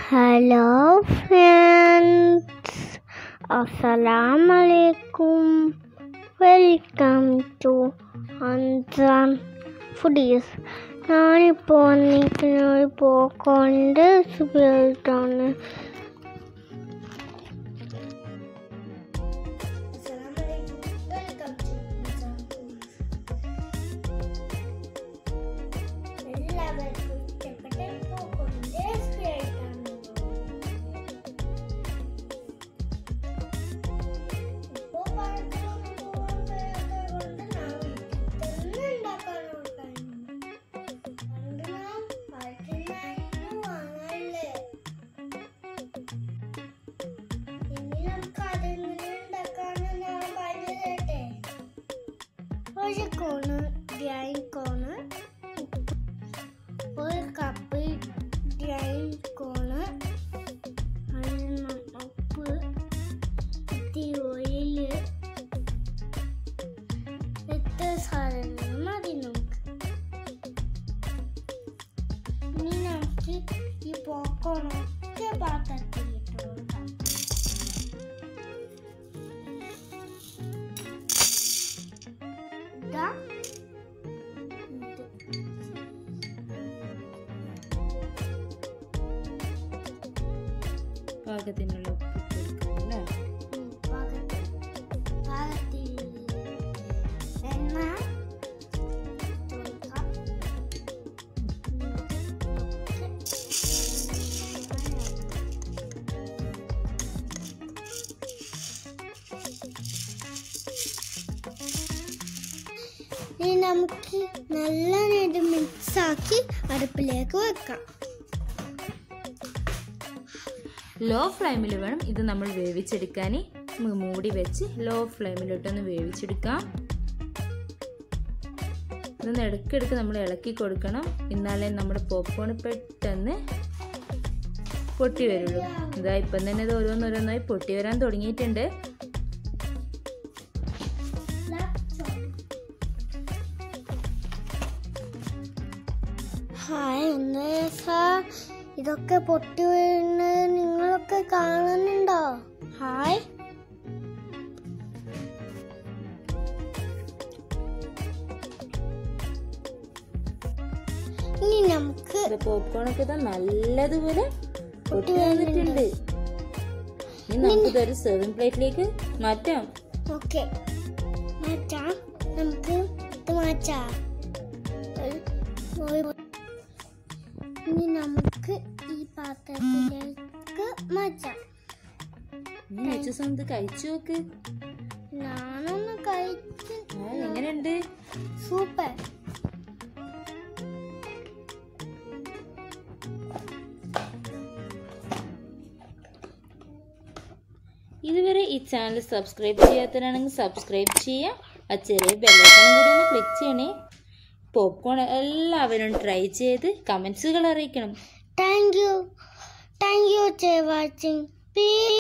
Hello friends അസ്സലാമലൈക്കും welcome to Ansan foodies ഞാനിപ്പോൾ വന്നിരിക്കുന്ന ഒരു പോക്കോണ്ട് സുബിയിട്ടാണ് എല്ലാവർക്കും ഇഷ്ടപ്പെട്ട പോക്കോണ്ട് സുബിയിട്ടാണ് ഇപ്പോ പഴത്തിലൊന്നും പോകാൻ കഴിയാത്തതുകൊണ്ട് ഞാൻ വീട്ടിൽ തന്നെ ഉണ്ടാക്കാൻ നോക്കാണ്. പണ്ട് ഞാൻ പഴത്തിനായിരുന്നു വാങ്ങാറില്ലേ. ഇനി നമുക്ക് അതെങ്ങനെ ഉണ്ടാക്കാന്ന് ഞാൻ പറഞ്ഞു തരട്ടെ. ഒരു കോണ് ഡ്രൈ കോണ് ഒരു കപ്പ് ഡ്രൈ കോണ് അതിന് ഉപ്പ് ഇത്തിരി ഓയില് എത്ര സാധനങ്ങൾ മതി നമുക്ക് ഇനി നമുക്ക് ഈ പോക്കോണൊക്കെ പാത്രത്തിൽ ഇട്ട് കൊടുക്കാം ഇതാ ഇത് പാകത്തിനുള്ള ഉപ്പ് കൊടുക്കണം അല്ലേ ഉം, പാകത്തിൽ പാകത്തിൽ എണ്ണ ഇട്ട് കൊടുക്കാം. ഇനി നമുക്ക് നല്ല നേരം മിക്സ് ആക്കി അടുപ്പിലേക്ക് വെക്കാം ലോ ഫ്ലെയിമിൽ വേണം ഇത് നമ്മൾ വേവിച്ചെടുക്കാൻ നമുക്ക് മൂടി വെച്ച് ലോ ഫ്ലെയിമിലിട്ടൊന്ന് വേവിച്ചെടുക്കാം ഇതൊന്ന് ഇടയ്ക്കിടയ്ക്ക് നമ്മൾ ഇളക്കി കൊടുക്കണം എന്നാലേ നമ്മുടെ പോപ്കോൺ പെട്ടെന്ന് പൊട്ടി വരുള്ളൂ ഇതാ ഇപ്പം തന്നെ ഇത് ഓരോന്നോരോന്നായി പൊട്ടി വരാൻ തുടങ്ങിയിട്ടുണ്ട് ഹായ് എന്താ സാർ ഇതൊക്കെ പൊട്ടി വീഴുന്നത് നിങ്ങളൊക്കെ കാണുന്നുണ്ടോ ഹായ് ഇനി നമുക്ക് ഇത് പോപ്കോണൊക്കെ ഇതാ നല്ലതുപോലെ പൊട്ടി വന്നിട്ടുണ്ട് ഇനി നമുക്കിതൊരു സെർവിങ് പ്ലേറ്റിലേക്ക് മാറ്റാം ഓക്കെ മാറ്റാം നമുക്ക് ഇത് മാറ്റാം ഒരു- ഒരു- ഇനി നമുക്ക് ഈ പാത്രത്തിലേക്ക് മാറ്റാം നീ വെച്ച സമയത്ത് കഴിച്ചു നോക്ക് ഞാനൊന്ന് കഴിച്ച് ആ, എങ്ങനെയുണ്ട് സൂപ്പർ ഇതുവരെ ഈ ചാനൽ സബ്സ്ക്രൈബ് ചെയ്യാത്തവരാണെങ്കിൽ സബ്സ്ക്രൈബ് ചെയ്യാം ആ ചെറിയ ബെല്ലൈക്കണും കൂടി ഒന്ന് ക്ലിക്ക് ചെയ്യണേ പോപ്കോൺ എല്ലാവരും ട്രൈ ചെയ്ത് കമൻസുകൾ അറിയിക്കണം thank you thank you for watching